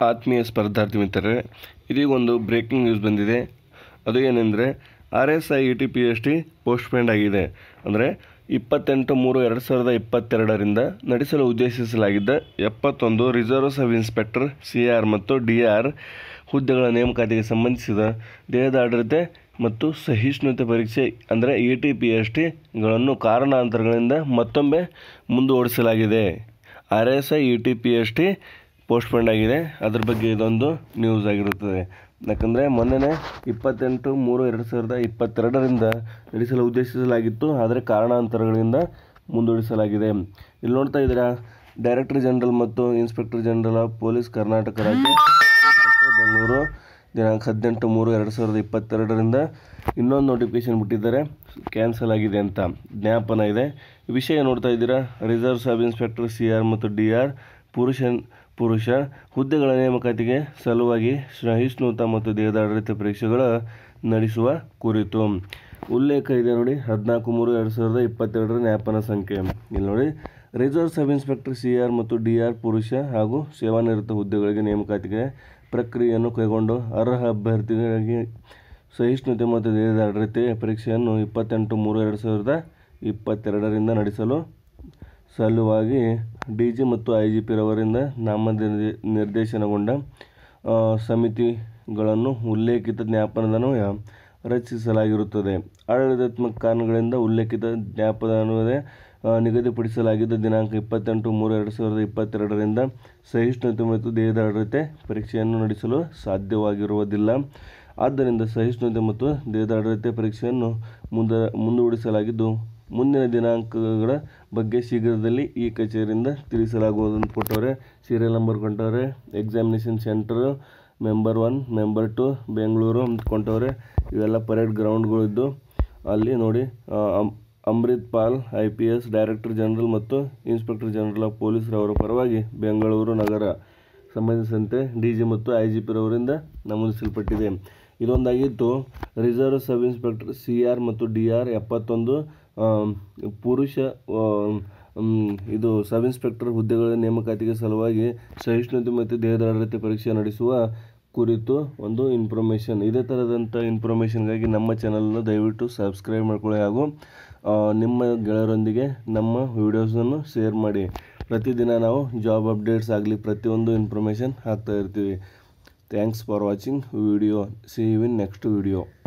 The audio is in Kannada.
ಆತ್ಮೀಯ ಸ್ಪರ್ಧಾರ್ಥಿ ಮಿತ್ರರೇ ಇದೀಗ ಒಂದು ಬ್ರೇಕಿಂಗ್ ನ್ಯೂಸ್ ಬಂದಿದೆ ಅದು ಏನೆಂದರೆ R S I E T P S T postponed ಆಗಿದೆ ಅಂದರೆ ಇಪ್ಪತ್ತೆಂಟು ಮೂರು ಎರಡು ಸಾವಿರದ ಇಪ್ಪತ್ತೆರಡರಿಂದ ನಡೆಸಲು ಉದ್ದೇಶಿಸಲಾಗಿದ್ದ ಎಪ್ಪತ್ತೊಂದು reserve sub inspector C R ಮತ್ತು ಡಿ ಆರ್ ಹುದ್ದೆಗಳ ನೇಮಕಾತಿಗೆ ಸಂಬಂಧಿಸಿದ ದೇಹದ ಆಡಳಿತ ಮತ್ತು ಸಹಿಷ್ಣುತೆ ಪರೀಕ್ಷೆ ಅಂದರೆ ಇ ಟಿ ಪಿ ಎಸ್ ಟಿಗಳನ್ನು ಕಾರಣಾಂತರಗಳಿಂದ ಮತ್ತೊಮ್ಮೆ ಮುಂದೂಡಿಸಲಾಗಿದೆ R S I E T P S T postponed ಆಗಿದೆ ಅದ್ರ ಬಗ್ಗೆ ಇದೊಂದು ನ್ಯೂಸ್ ಆಗಿರುತ್ತದೆ ಯಾಕಂದರೆ ಮೊನ್ನೆನೇ ಇಪ್ಪತ್ತೆಂಟು ಮೂರು ಎರಡು ಸಾವಿರದ ಇಪ್ಪತ್ತೆರಡರಿಂದ ನಡೆಸಲು ಉದ್ದೇಶಿಸಲಾಗಿತ್ತು ಆದರೆ ಕಾರಣಾಂತರಗಳಿಂದ ಮುಂದೂಡಿಸಲಾಗಿದೆ ಇಲ್ಲಿ ನೋಡ್ತಾ ಇದ್ದೀರಾ ಡೈರೆಕ್ಟರ್ ಜನರಲ್ ಮತ್ತು inspector general of police Karnataka ರಾಜ್ಯ ಬೆಂಗಳೂರು ದಿನಾಂಕ ಹದಿನೆಂಟು ಮೂರು ಎರಡು ಸಾವಿರದ ಇಪ್ಪತ್ತೆರಡರಿಂದ ಇನ್ನೊಂದು ನೋಟಿಫಿಕೇಶನ್ ಬಿಟ್ಟಿದ್ದಾರೆ ಕ್ಯಾನ್ಸಲ್ ಆಗಿದೆ ಅಂತ ಜ್ಞಾಪನ ಇದೆ ವಿಷಯ ನೋಡ್ತಾ ಇದ್ದೀರಾ reserve sub inspector C R ಮತ್ತು ಡಿ ಆರ್ ಪುರುಷ ಪುರುಷ ಹುದ್ದೆಗಳ ನೇಮಕಾತಿಗೆ ಸಲುವಾಗಿ ಸಹಿಷ್ಣುತಾ ಮತ್ತು ದೇಹದಾಡಳಿತ ಪರೀಕ್ಷೆಗಳ ನಡೆಸುವ ಕುರಿತು ಉಲ್ಲೇಖ ಇದೆ ನೋಡಿ ಹದಿನಾಲ್ಕು ಮೂರು ಎರಡು ಸಾವಿರದ ಇಪ್ಪತ್ತೆರಡರ ಜ್ಞಾಪನ ಸಂಖ್ಯೆ ಇಲ್ಲಿ ನೋಡಿ reserve sub inspector C R ಮತ್ತು ಡಿ ಆರ್ ಪುರುಷ ಹಾಗೂ ಸೇವಾನಿರತ ಹುದ್ದೆಗಳಿಗೆ ನೇಮಕಾತಿಗೆ ಪ್ರಕ್ರಿಯೆಯನ್ನು ಕೈಗೊಂಡು ಅರ್ಹ ಅಭ್ಯರ್ಥಿಗಳಿಗೆ ಸಹಿಷ್ಣುತೆ ಮತ್ತು ದೇಹದಾಡಳಿತ ಪರೀಕ್ಷೆಯನ್ನು ಇಪ್ಪತ್ತೆಂಟು ಮೂರು ಎರಡು ಸಾವಿರದ ಇಪ್ಪತ್ತೆರಡರಿಂದ ನಡೆಸಲು ಸಲುವಾಗಿ ಡಿ ಜಿ ಮತ್ತು ಐ ಜಿ ಪಿರವರಿಂದ ನಾಮ ನಿರ್ದೇಶನಗೊಂಡ ಆ, ಸಮಿತಿಗಳನ್ನು ಉಲ್ಲೇಖಿತ ಜ್ಞಾಪನದನ್ವಯ ರಚಿಸಲಾಗಿರುತ್ತದೆ ಆಡಳಿತಾತ್ಮಕ ಕಾರಣಗಳಿಂದ ಉಲ್ಲೇಖಿತ ಜ್ಞಾಪನದನ್ವಯ ಆ, ನಿಗದಿಪಡಿಸಲಾಗಿದ್ದ ದಿನಾಂಕ ಇಪ್ಪತ್ತೆಂಟು ಮೂರು ಎರಡು ಸಾವಿರದ ಇಪ್ಪತ್ತೆರಡರಿಂದ ಸಹಿಷ್ಣುತೆ ಮತ್ತು ದೇಹದಾಡಳಿತ ಪರೀಕ್ಷೆಯನ್ನು ನಡೆಸಲು ಸಾಧ್ಯವಾಗಿರುವುದಿಲ್ಲ ಆದ್ದರಿಂದ ಸಹಿಷ್ಣುತೆ ಮತ್ತು ದೇಹದಾಡಳಿತ ಪರೀಕ್ಷೆಯನ್ನು ಮುಂದ ಮುಂದೂಡಿಸಲಾಗಿದ್ದು ಮುಂದಿನ ದಿನಾಂಕಗಳ ಬಗ್ಗೆ ಶೀಘ್ರದಲ್ಲಿ ಈ ಕಚೇರಿಯಿಂದ ತಿಳಿಸಲಾಗುವುದು ಅಂತ ಕೊಟ್ಟವ್ರೆ ಸೀರಿಯಲ್ ನಂಬರ್ ಕೊಟ್ಟವ್ರೆ examination centre member one member two Bengaluru ಅಂತ ಕೊಟ್ಟವ್ರೆ ಇವೆಲ್ಲ ಪರೇಡ್ ಗ್ರೌಂಡ್ಗಳಿದ್ದು ಅಲ್ಲಿ ನೋಡಿ ಆ, ಅಮ್- Amrit Pal I P S director general ಮತ್ತು ಇನ್ಸ್ಪೆಕ್ಟರ್ ಜನರಲ್ ಆಫ್ ಪೊಲೀಸ್ ರವರ ಪರವಾಗಿ ಬೆಂಗಳೂರು ನಗರ ಸಂಬಂಧಿಸಿದಂತೆ ಡಿ ಜಿ ಮತ್ತು ಐ ಜಿ ಪಿರವರಿಂದ ನಮೂದಿಸಲ್ಪಟ್ಟಿದೆ ಇದೊಂದಾಗಿತ್ತು reserve sub inspector C R ಮತ್ತು ಡಿ ಆರ್ ಎಪ್ಪತ್ತೊಂದು ಆಮ್, ಪುರುಷ ಆಮ್, ಮ್, ಇದು ಸಬ್ ಇನ್ಸ್ಪೆಕ್ಟರ್ ಹುದ್ದೆಗಳ ನೇಮಕಾತಿಗೆ ಸಲುವಾಗಿ ಸಹಿಷ್ಣುತೆ ಮತ್ತು ದೇಹದಾಡಳಿತ ಪರೀಕ್ಷೆ ನಡೆಸುವ ಕುರಿತು ಒಂದು ಇನ್ಫಾರ್ಮೇಷನ್ ಇದೇ ಥರದಂಥ ಇನ್ಫಾರ್ಮೇಷನ್ಗಾಗಿ ನಮ್ಮ ಚಾನಲನ್ನು ದಯವಿಟ್ಟು ಸಬ್ಸ್ಕ್ರೈಬ್ ಮಾಡ್ಕೊಳ್ಳಿ ಹಾಗೂ ಆ, ನಿಮ್ಮ ಗೆಳೆಯರೊಂದಿಗೆ ನಮ್ಮ ವೀಡಿಯೋಸನ್ನು ಶೇರ್ ಮಾಡಿ ಪ್ರತಿದಿನ ನಾವು ಜಾಬ್ ಅಪ್ಡೇಟ್ಸ್ ಆಗಲಿ ಪ್ರತಿಯೊಂದು ಇನ್ಫಾರ್ಮೇಷನ್ ಹಾಕ್ತಾ ಇರ್ತೀವಿ thanks for watching video see you in next video